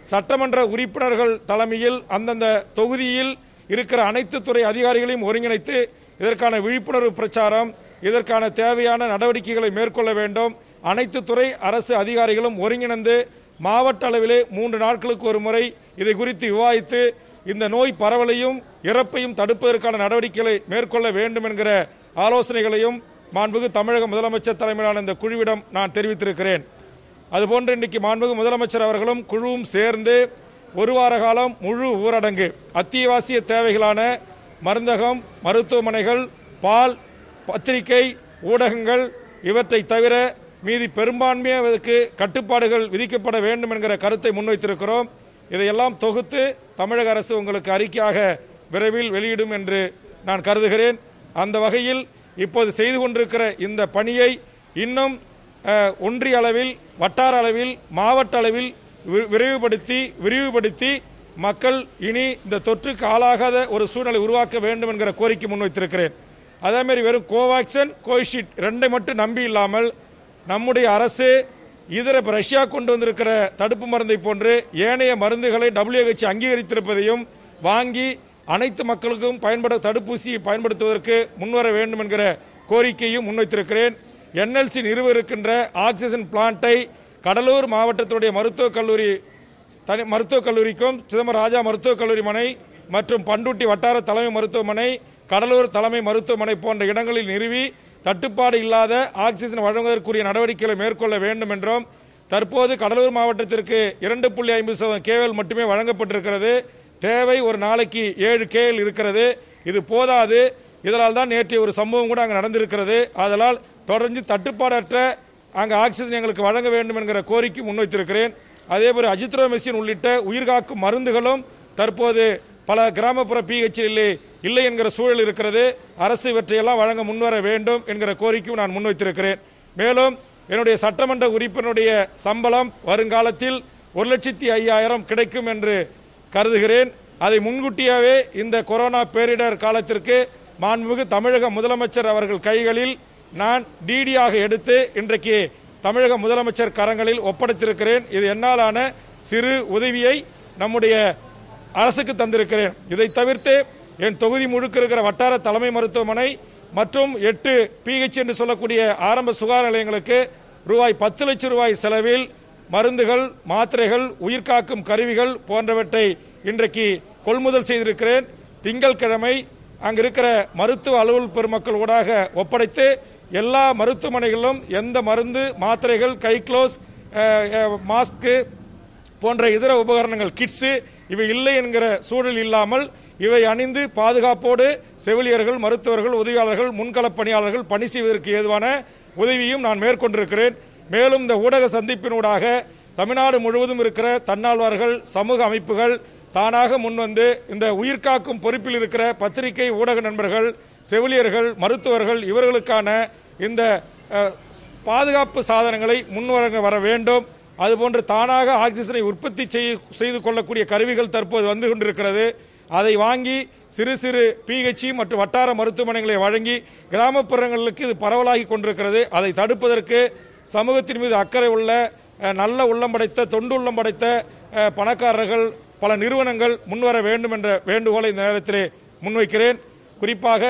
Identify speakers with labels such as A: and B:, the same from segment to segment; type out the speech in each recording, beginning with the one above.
A: சட்டமன்ற உறுப்பினர்கள் தலைமையில் அந்தந்த தொகுதியில் இருக்கிற அனைத்து துறை அதிகாரிகளையும் ஒருங்கிணைத்து இதற்கான விழிப்புணர்வு பிரச்சாரம் இதற்கான தேவையான நடவடிக்கைகளை மேற்கொள்ள வேண்டும் அனைத்து துறை அரசு அதிகாரிகளும் ஒருங்கிணைந்து மாவட்ட அளவிலே மூன்று நாட்களுக்கு ஒரு முறை இதை குறித்து விவாதித்து இந்த நோய் பரவலையும் இறப்பையும் தடுப்பதற்கான நடவடிக்கைகளை மேற்கொள்ள வேண்டும் என்கிற ஆலோசனைகளையும் மாண்புகு தமிழக முதலமைச்சர் தலைமையிலான இந்த குழுவிடம் நான் தெரிவித்திருக்கிறேன் அதுபோன்று இன்றைக்கு மாண்புகு முதலமைச்சர் அவர்களும் குழுவும் சேர்ந்து ஒரு வார காலம் முழு ஊரடங்கு அத்தியாவசிய தேவைகளான மருந்தகம் மருத்துவமனைகள் பால் பத்திரிகை ஊடகங்கள் இவற்றை தவிர மீதி பெரும்பான்மையாவதற்கு கட்டுப்பாடுகள் விதிக்கப்பட வேண்டும் என்கிற கருத்தை முன்வைத்திருக்கிறோம் இதையெல்லாம் தொகுத்து தமிழக அரசு உங்களுக்கு அறிக்கையாக விரைவில் வெளியிடும் என்று நான் கருதுகிறேன் அந்த வகையில் இப்போது செய்து கொண்டிருக்கிற இந்த பணியை இன்னும் அஹ், ஒன்றிய அளவில் வட்டார அளவில் மாவட்ட அளவில் வி- விரைவுபடுத்தி விரிவுபடுத்தி மக்கள் இனி இந்த தொற்றுக்கு ஆளாகாத ஒரு சூழ்நிலை உருவாக்க வேண்டும் என்கிற கோரிக்கை முன்வைத்திருக்கிறேன் அதே மாதிரி வெறும் கோவாக்சின் கோவிஷீல்ட் ரெண்டை மட்டும் நம்பி இல்லாமல் நம்முடைய அரசு இதர இப்ப ரஷ்யா கொண்டு வந்திருக்கிற தடுப்பு மருந்தை போன்று ஏனைய மருந்துகளை WHO அங்கீகரித்திருப்பதையும் வாங்கி அனைத்து மக்களுக்கும் பயன்பட தடுப்பூசியை பயன்படுத்துவதற்கு முன்வர வேண்டும் என்கிற கோரிக்கையும் முன்வைத்திருக்கிறேன் என்எல்சி நிறுவ இருக்கின்ற ஆக்சிஜன் பிளான்ட்டை கடலூர் மாவட்டத்துடைய மருத்துவக் கல்லூரி தனி மருத்துவக் கல்லூரிக்கும் சிதம்பரம் ராஜா மருத்துவக் கல்லூரி மனை மற்றும் பண்டுட்டி வட்டார தலைமை மருத்துவமனை கடலூர் தலைமை மருத்துவமனை போன்ற இடங்களில் நிறுவி தட்டுப்பாடு இல்லாத ஆக்சிஜன் வழங்குவதற்குரிய நடவடிக்கைகளை மேற்கொள்ள வேண்டும் என்றும் தற்போது கடலூர் மாவட்டத்திற்கு இரண்டு புள்ளி ஐம்பது சதவீதம் கேவல் மட்டுமே வழங்கப்பட்டிருக்கிறது தேவை ஒரு நாளைக்கு ஏழு கேஎல் இருக்கிறது இது போதாது இதனால் தான் நேற்றைய ஒரு சம்பவம் கூட அங்கே நடந்திருக்கிறது அதனால் தொடர்ந்து தட்டுப்பாடற்ற அங்கே ஆக்சிஜன் எங்களுக்கு வழங்க வேண்டும் என்கிற கோரிக்கை முன்வைத்திருக்கிறேன் அதேபோல் அஜித்ரோமெசின் உள்ளிட்ட உயிர்காக்கும் மருந்துகளும் தற்போது பல கிராமப்புற பிஹெச்சிலே இல்லை என்கிற சூழல் இருக்கிறது அரசு இவற்றையெல்லாம் வழங்க முன்வர வேண்டும் என்கிற கோரிக்கையும் நான் முன்வைத்திருக்கிறேன் மேலும் என்னுடைய சட்டமன்ற உறுப்பினருடைய சம்பளம் வருங்காலத்தில் ஒரு லட்சத்தி ஐயாயிரம் கிடைக்கும் என்று கருதுகிறேன் அதை முன்கூட்டியாவே இந்த கொரோனா பேரிடர் காலத்திற்கு மாண்புமிகு தமிழக முதலமைச்சர் அவர்கள் கைகளில் நான் டிடியாக எடுத்து இன்றைக்கு தமிழக முதலமைச்சர் கரங்களில் ஒப்படைத்திருக்கிறேன் இது என்னாலான சிறு உதவியை நம்முடைய அரசுக்கு தந்திருக்கிறேன் இதை தவிர்த்து என் தொகுதி முழுக்க இருக்கிற வட்டார தலைமை மருத்துவமனை மற்றும் எட்டு பிஹெச் என்று சொல்லக்கூடிய ஆரம்ப சுகாதார நிலையங்களுக்கு ரூபாய் பத்து லட்சம் ரூபாய் செலவில் மருந்துகள் மாத்திரைகள் உயிர்காக்கும் கருவிகள் போன்றவற்றை இன்றைக்கு கொள்முதல் செய்திருக்கிறேன் திங்கட்கிழமை அங்கு இருக்கிற மருத்துவ அலுவல் பெருமக்கள் ஊடாக ஒப்படைத்து எல்லா மருத்துவமனைகளிலும் எந்த மருந்து மாத்திரைகள் கை க்ளோஸ் மாஸ்க்கு போன்ற இதர உபகரணங்கள் கிட்ஸு இவை இல்லை என்கிற சூழல் இல்லாமல் இவை அணிந்து பாதுகாப்போடு செவிலியர்கள் மருத்துவர்கள் உதவியாளர்கள் முன்களப் பணியாளர்கள் பணி செய்வதற்கு ஏதுவான உதவியும் நான் மேற்கொண்டிருக்கிறேன் மேலும் இந்த ஊடக சந்திப்பினூடாக தமிழ்நாடு முழுவதும் இருக்கிற தன்னார்வர்கள் சமூக அமைப்புகள் தானாக முன்வந்து இந்த உயிர்காக்கும் பொறுப்பில் இருக்கிற பத்திரிகை ஊடக நண்பர்கள் செவிலியர்கள் மருத்துவர்கள் இவர்களுக்கான இந்த அஹ், பாதுகாப்பு சாதனங்களை முன்வரங்க வர வேண்டும் அதுபோன்று தானாக ஆக்சிஜனை உற்பத்தி செய்ய செய்து கொள்ளக்கூடிய கருவிகள் தற்போது வந்து கொண்டிருக்கிறது அதை வாங்கி சிறு சிறு பிஹெச்சி மற்றும் வட்டார மருத்துவமனைகளை வழங்கி கிராமப்புறங்களுக்கு இது பரவலாகி கொண்டிருக்கிறது அதை தடுப்பதற்கு சமூகத்தின் மீது அக்கறை உள்ள அஹ், நல்ல உள்ளம் படைத்த தொண்டு உள்ளம் படைத்த அஹ், பணக்காரர்கள் பல நிறுவனங்கள் முன்வர வேண்டும் என்ற வேண்டுகோளை இந்த நேரத்திலே முன்வைக்கிறேன் குறிப்பாக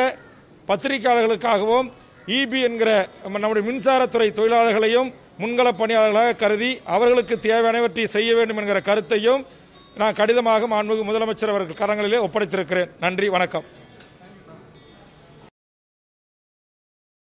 A: பத்திரிகையாளர்களுக்காகவும் இபி என்கிற நம்ம- நம்முடைய மின்சாரத்துறை தொழிலாளர்களையும் முன்கள பணியாளர்களாக கருதி அவர்களுக்கு தேவையானவற்றை செய்ய வேண்டும் என்கிற கருத்தையும் நான் கடிதமாக மாண்புமிகு முதலமைச்சர் அவர்கள் கரங்களிலே ஒப்படைத்திருக்கிறேன் நன்றி வணக்கம்